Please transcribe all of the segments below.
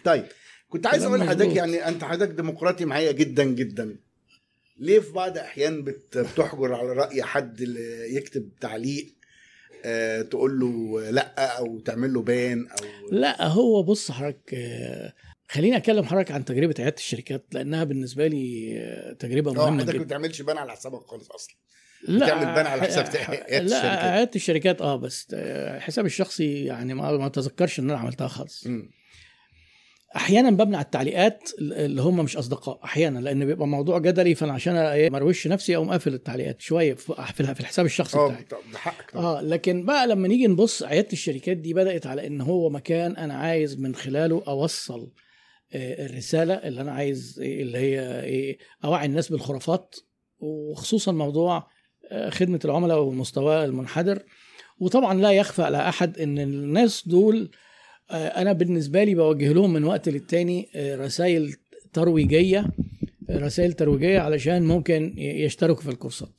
طيب كنت عايز كلام اقول لحضرتك مظبوط. يعني انت حضرتك ديمقراطي معايا جدا جدا ليه في بعض احيان بت- بتحجر على راي حد اللي يكتب تعليق آه تقول له لا او تعمل له بان او لا هو بص حضرتك آه، خليني اتكلم حضرتك عن تجربه عياده الشركات لانها بالنسبه لي آه، تجربه اه مهمه حضرتك ما جدا بتعملش بان على حسابك خالص اصلا لا بتعمل بان على حساب ح- عيادة لا الشركات. عياده الشركات اه بس آه، حسابي الشخصي يعني ما ما اتذكرش ان انا عملتها خالص مم. احيانا ببني على التعليقات اللي هم مش اصدقاء احيانا لان بيبقى موضوع جدلي فانا عشان ايه ما اروش نفسي اقوم قافل التعليقات شويه في في في الحساب الشخصي اه بتاعي طب ده حقك طبعا اه لكن بقى لما نيجي نبص عياده الشركات دي بدات على ان هو مكان انا عايز من خلاله اوصل آه، الرساله اللي انا عايز إيه اللي هي ايه اوعي الناس بالخرافات وخصوصا موضوع آه، خدمه العملاء والمستوى المنحدر وطبعا لا يخفى على احد ان الناس دول آه، انا بالنسبه لي بوجه لهم من وقت للتاني رسائل ترويجيه رسائل ترويجيه علشان ممكن ي- يشتركوا في الكورسات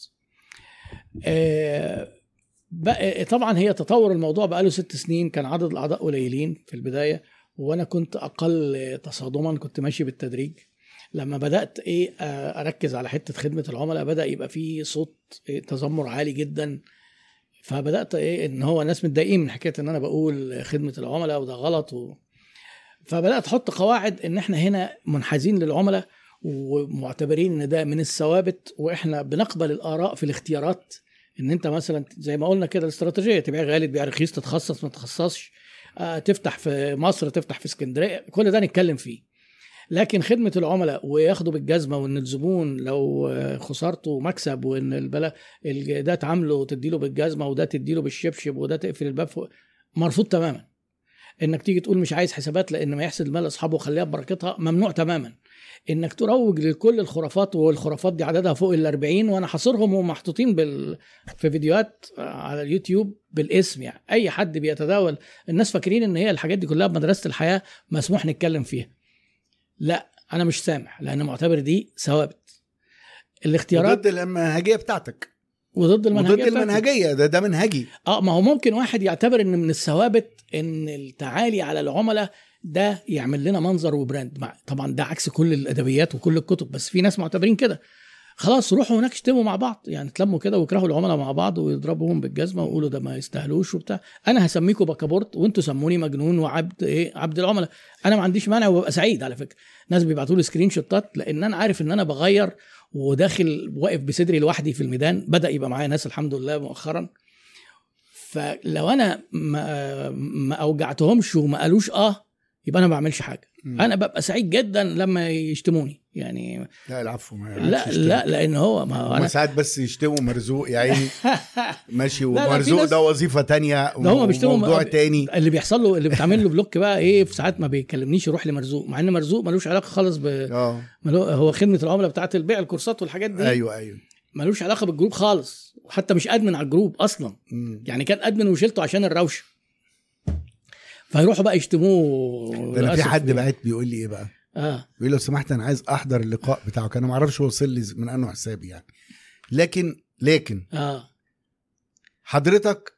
آه، بقى طبعا هي تطور الموضوع بقاله ست سنين كان عدد الاعضاء قليلين في البدايه وانا كنت اقل تصادما كنت ماشي بالتدريج لما بدات ايه آه، اركز على حته خدمه العملاء بدا يبقى في صوت إيه تذمر عالي جدا فبدات ايه ان هو ناس متضايقين من حكايه ان انا بقول خدمه العملاء وده غلط و... فبدات احط قواعد ان احنا هنا منحازين للعملاء ومعتبرين ان ده من الثوابت واحنا بنقبل الاراء في الاختيارات ان انت مثلا زي ما قلنا كده الاستراتيجيه تبيع غالي تبيع رخيص تتخصص ما تتخصصش آه، تفتح في مصر تفتح في اسكندريه كل ده نتكلم فيه لكن خدمه العملاء وياخدوا بالجزمه وان الزبون لو آه، خسارته مكسب وان البلا ال- ده تعامله وتديله بالجزمه وده تديله بالشبشب وده تقفل الباب فوق مرفوض تماما انك تيجي تقول مش عايز حسابات لان ما يحسد مال اصحابه وخليها ببركتها ممنوع تماما انك تروج لكل الخرافات والخرافات دي عددها فوق ال 40 وانا حاصرهم ومحطوطين بال... في فيديوهات على اليوتيوب بالاسم يعني اي حد بيتداول الناس فاكرين ان هي الحاجات دي كلها بمدرسه الحياه مسموح نتكلم فيها لا انا مش سامح لان معتبر دي ثوابت الاختيارات ضد المنهجيه بتاعتك وضد المنهجيه وضد بتاعتي. المنهجيه ده ده منهجي اه ما هو ممكن واحد يعتبر ان من الثوابت ان التعالي على العملاء ده يعمل لنا منظر وبراند مع طبعا ده عكس كل الادبيات وكل الكتب بس في ناس معتبرين كده خلاص روحوا هناك اشتموا مع بعض يعني تلموا كده ويكرهوا العملاء مع بعض ويضربوهم بالجزمه ويقولوا ده ما يستاهلوش وبتاع انا هسميكم بكابورت وانتوا سموني مجنون وعبد ايه عبد العملاء انا ما عنديش مانع وببقى سعيد على فكره ناس بيبعتوا لي سكرين شوتات لان انا عارف ان انا بغير وداخل واقف بصدري لوحدي في الميدان بدا يبقى معايا ناس الحمد لله مؤخرا فلو انا ما ما اوجعتهمش وما قالوش اه يبقى انا ما بعملش حاجه مم. انا ببقى سعيد جدا لما يشتموني يعني لا العفو ما لا يعرفش يشتموا. لا لان هو ما هو هما انا ساعات بس يشتموا مرزوق يا عيني ماشي لا، في ومرزوق ناس- ده وظيفه تانية ده هما بيشتموا موضوع م- تاني اللي بيحصل له اللي بيتعمل له بلوك بقى ايه في ساعات ما بيكلمنيش يروح لمرزوق مع ان مرزوق ملوش علاقه خالص ب اه ملو- هو خدمه العملاء بتاعت البيع الكورسات والحاجات دي ايوه ايوه ملوش علاقه بالجروب خالص وحتى مش ادمن على الجروب اصلا مم. يعني كان ادمن وشلته عشان الروشه فيروحوا بقى يشتموه ده انا في للأسف حد يعني. بعت بيقول لي ايه بقى اه بيقول لو سمحت انا عايز احضر اللقاء بتاعك انا ما اعرفش وصل لي من انه حسابي يعني لكن لكن اه حضرتك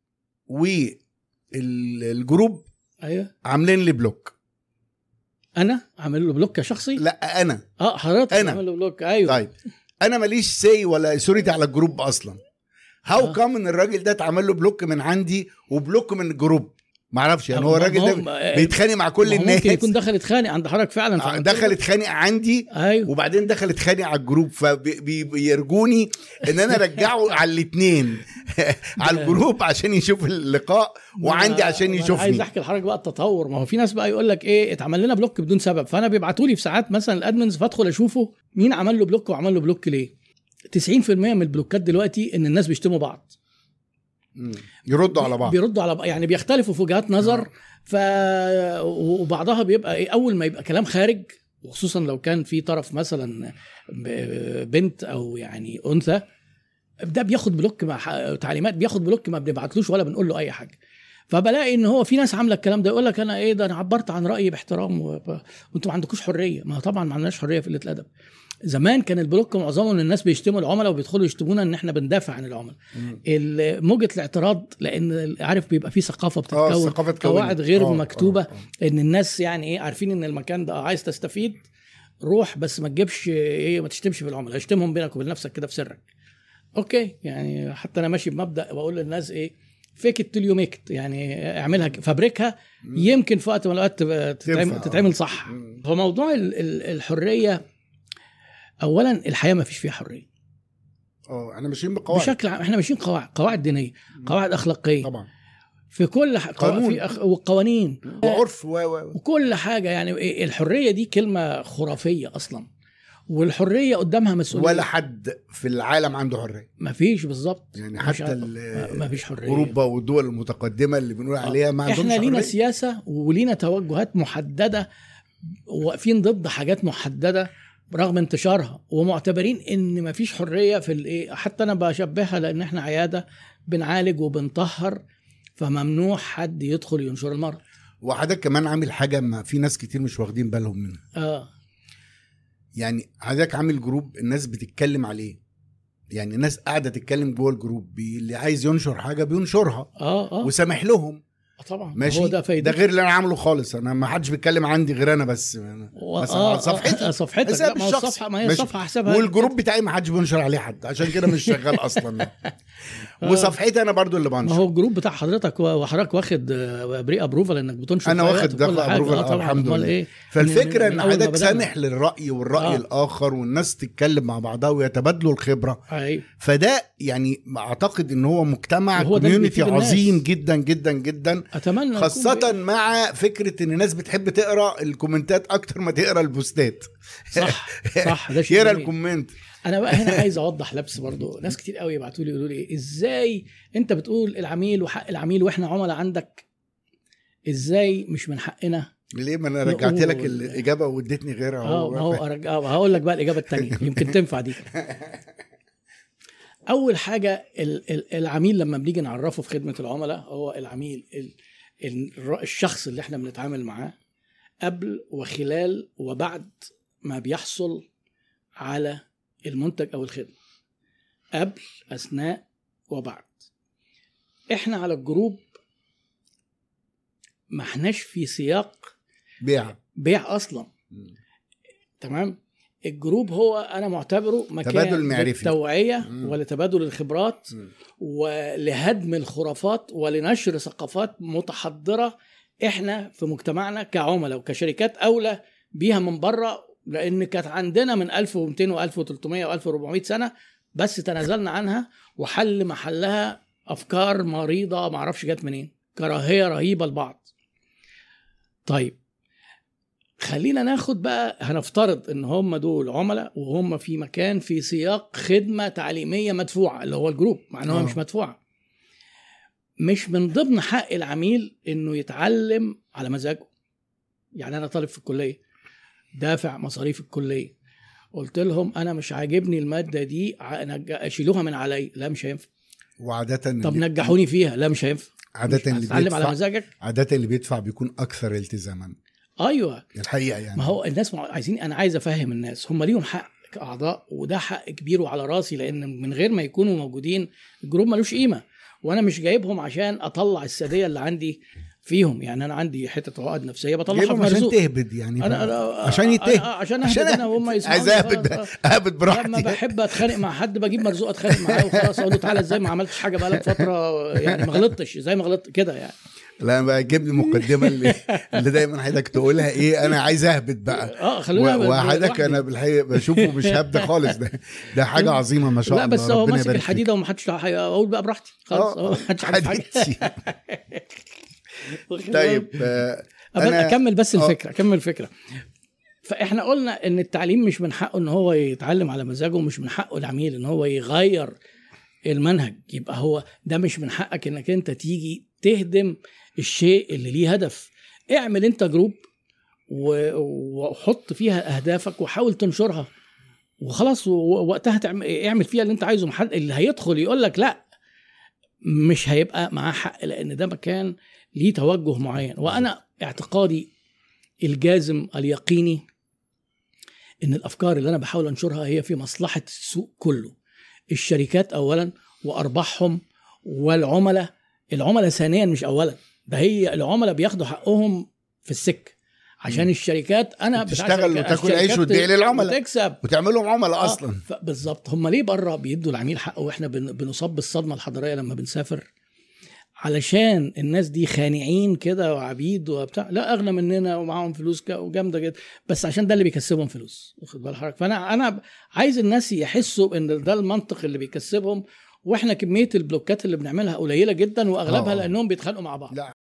والجروب ايوه عاملين لي بلوك انا عامل له بلوك شخصي لا انا اه حضرتك أنا. عامل له بلوك ايوه طيب انا ماليش سي ولا سوريتي على الجروب اصلا هاو آه. كام ان الراجل ده اتعمل له بلوك من عندي وبلوك من الجروب ما اعرفش يعني هو ما- الراجل ما ده هو- بيتخانق مع كل ما هو الناس ممكن يكون دخل اتخانق عند حضرتك فعلا آه، فعملت دخل له- اتخانق عندي ايوه وبعدين دخل اتخانق على الجروب فبيرجوني ان انا ارجعه على الاثنين على الجروب عشان يشوف اللقاء وعندي ما- عشان ما أنا عايز يشوفني احكي لحضرتك بقى التطور ما هو في ناس بقى يقول لك ايه اتعمل لنا بلوك بدون سبب فانا بيبعتوا لي في ساعات مثلا الادمنز فادخل اشوفه مين عمل له بلوك وعمل له بلوك ليه 90% من البلوكات دلوقتي ان الناس بيشتموا بعض مم. يردوا على بعض بيردوا على بعض يعني بيختلفوا في وجهات نظر ف وبعضها بيبقى ايه اول ما يبقى كلام خارج وخصوصا لو كان في طرف مثلا ب- بنت او يعني انثى ده بياخد بلوك مع ح- تعليمات بياخد بلوك ما بنبعتلوش ولا بنقول له اي حاجه فبلاقي ان هو في ناس عامله الكلام ده يقول لك انا ايه ده انا عبرت عن رايي باحترام وب- وانتوا ما عندكوش حريه ما طبعا ما عندناش حريه في قله الادب زمان كان البلوك معظمه ان الناس بيشتموا العملاء وبيدخلوا يشتمونا ان احنا بندافع عن العملاء مم. ال- موجه الاعتراض لان عارف بيبقى في ثقافه اه بتتكون الثقافه اتكونت. قواعد غير آه، مكتوبه آه، آه. ان الناس يعني ايه عارفين ان المكان ده عايز تستفيد روح بس ما تجيبش ايه ما تشتمش في العملاء اشتمهم بينك وبين نفسك كده في سرك اوكي يعني حتى انا ماشي بمبدا بقول للناس ايه فيك ات يو ميك يعني اعملها ك- فابريكها مم. يمكن في وقت من الاوقات تبقى تتعمل, تنفع. تتعمل صح مم. هو موضوع ال- ال- الحريه اولا الحياه ما فيش فيها حريه اه احنا ماشيين بقواعد بشكل عام احنا ماشيين قواعد قواعد دينيه قواعد اخلاقيه طبعا في كل ح... قانون. في أخ... وقوانين وعرف و و وكل حاجه يعني إيه، الحريه دي كلمه خرافيه اصلا والحريه قدامها مسؤوليه ولا حد في العالم عنده حريه ما فيش بالظبط يعني مش حتى عارف. ال- ما فيش حريه اوروبا والدول المتقدمه اللي بنقول عليها ما عندهمش احنا لينا حرية. سياسه ولينا توجهات محدده واقفين ضد حاجات محدده رغم انتشارها ومعتبرين ان مفيش حريه في الايه حتى انا بشبهها لان احنا عياده بنعالج وبنطهر فممنوع حد يدخل ينشر المرض وحضرتك كمان عامل حاجه ما في ناس كتير مش واخدين بالهم منها اه يعني حضرتك عامل جروب الناس بتتكلم عليه يعني الناس قاعده تتكلم جوه الجروب بي- اللي عايز ينشر حاجه بينشرها اه اه وسامح لهم طبعا ماشي هو ده ده فايده غير اللي انا عامله خالص انا ما حدش بيتكلم عندي غير انا بس و- بس آه، على صفحتي. آه، صفحتك حساب لا، ما هو الشخصي. الصفحه ما هي ماشي. الصفحه حسابها والجروب بتاعي ما حدش بينشر عليه حد عشان كده مش شغال اصلا آه. وصفحتي انا برضو اللي ما بنشر هو الجروب بتاع حضرتك وحضرتك واخد آه، بري ابروفال انك بتنشر أنا في أي واخد وقت وكل دفع حاجة. approval، آه، آه، طبعا الحمد أمال لله. ايه فالفكره من- من ان أول ما حضرتك بدأنا. سامح للراي والراي آه. آه. الاخر والناس تتكلم مع بعضها ويتبادلوا الخبره ايوه فده يعني اعتقد ان هو مجتمع وهو ده اللي كوميونتي بيفيد الناس. عظيم جدا جدا جدا اتمنى نكون خاصة مع فكرة ان الناس بتحب تقرا الكومنتات اكتر ما تقرا البوستات صح صح ده شيء يقرا جميل. الكومنت انا بقى هنا عايز اوضح لبس برضو ناس كتير قوي يبعتوا لي يقولوا لي ازاي انت بتقول العميل وحق العميل واحنا عملاء عندك ازاي مش من حقنا ليه ما انا رجعت نقول- لك الاجابه واديتني غيرها اه ما هو أرجع... آه، هقول لك بقى الاجابه الثانيه يمكن تنفع دي اول حاجه ال- ال- العميل لما بنيجي نعرفه في خدمه العملاء هو العميل ال- ال- الر- الشخص اللي احنا بنتعامل معاه قبل وخلال وبعد ما بيحصل على المنتج او الخدمه قبل اثناء وبعد احنا على الجروب ما احناش في سياق بيع بيع اصلا تمام الجروب هو انا معتبره مكان تبادل معرفي. للتوعيه مم. ولتبادل الخبرات ولهدم الخرافات ولنشر ثقافات متحضره احنا في مجتمعنا كعملاء وكشركات اولى بيها من بره لان كانت عندنا من 1200 و1300 و1400 سنه بس تنازلنا عنها وحل محلها افكار مريضه ما اعرفش جت منين كراهيه رهيبه لبعض طيب خلينا ناخد بقى هنفترض ان هم دول عملاء وهم في مكان في سياق خدمه تعليميه مدفوعه اللي هو الجروب مع انها آه. مش مدفوعه مش من ضمن حق العميل انه يتعلم على مزاجه يعني انا طالب في الكليه دافع مصاريف الكليه قلت لهم انا مش عاجبني الماده دي ع- نج- شيلوها من علي لا مش هينفع وعادة طب اللي- نجحوني فيها لا مش هينفع عادة مش اللي هتتعلم على بيدفع مزاجك عادة اللي بيدفع بيكون أكثر التزاما ايوه الحقيقة يعني ما هو الناس مع- عايزين انا عايز افهم الناس هم ليهم حق كاعضاء وده حق كبير وعلى راسي لان من غير ما يكونوا موجودين الجروب ملوش قيمه وانا مش جايبهم عشان اطلع الساديه اللي عندي فيهم يعني انا عندي حته عقد نفسيه بطلعها في جايبهم عشان مرزوق تهبد يعني انا ف- انا عشان يتهم. أنا- عشان اهبد عشان انا وهم يسمعوني عايز اهبد خلاص. اهبد لما براحتي بحب اتخانق مع حد بجيب مرزوق اتخانق معاه وخلاص اقول له تعالى ازاي ما عملتش حاجه بقالك فتره يعني ما غلطتش زي ما غلطت كده يعني لا بقى جيب لي المقدمة اللي اللي دايما حضرتك تقولها ايه أنا عايز أهبد بقى اه خلونا و- وحضرتك لوحدي. أنا بالحقيقة بشوفه مش هبد خالص ده ده حاجة عظيمة ما شاء لا الله بس هو ربنا ماسك يبارك الحديده ومحدش له حاجة، اقول بقى براحتي خلاص هو اه محدش عارف حاجه حديثي طيب آه، أنا أنا- اكمل بس آه. الفكره اكمل الفكره فاحنا قلنا ان التعليم مش من حقه ان هو يتعلم على مزاجه ومش من حقه العميل ان هو يغير المنهج يبقى هو ده مش من حقك انك انت تيجي تهدم الشيء اللي ليه هدف اعمل انت جروب و- وحط فيها اهدافك وحاول تنشرها وخلاص ووقتها تعمل اعمل فيها اللي انت عايزه محل اللي هيدخل يقول لك لا مش هيبقى معاه حق لان ده مكان ليه توجه معين وانا اعتقادي الجازم اليقيني ان الافكار اللي انا بحاول انشرها هي في مصلحه السوق كله الشركات اولا وارباحهم والعملاء العملاء ثانيا مش اولا ده هي العملاء بياخدوا حقهم في السك عشان مم. الشركات انا بتاع تشتغل شركات- وتاكل عيش الشركات وتبيع للعملاء. وتكسب وتعملهم عملاء آه، اصلا ف- بالظبط هم ليه بره بيدوا العميل حقه واحنا بن- بنصاب بالصدمه الحضاريه لما بنسافر علشان الناس دي خانعين كده وعبيد وبتاع لا اغنى مننا ومعاهم فلوس ك- وجامده جدا بس عشان ده اللي بيكسبهم فلوس واخد بال حضرتك فانا انا عايز الناس يحسوا ان ده المنطق اللي بيكسبهم واحنا كميه البلوكات اللي بنعملها قليله جدا واغلبها آه. لانهم بيتخانقوا مع بعض لا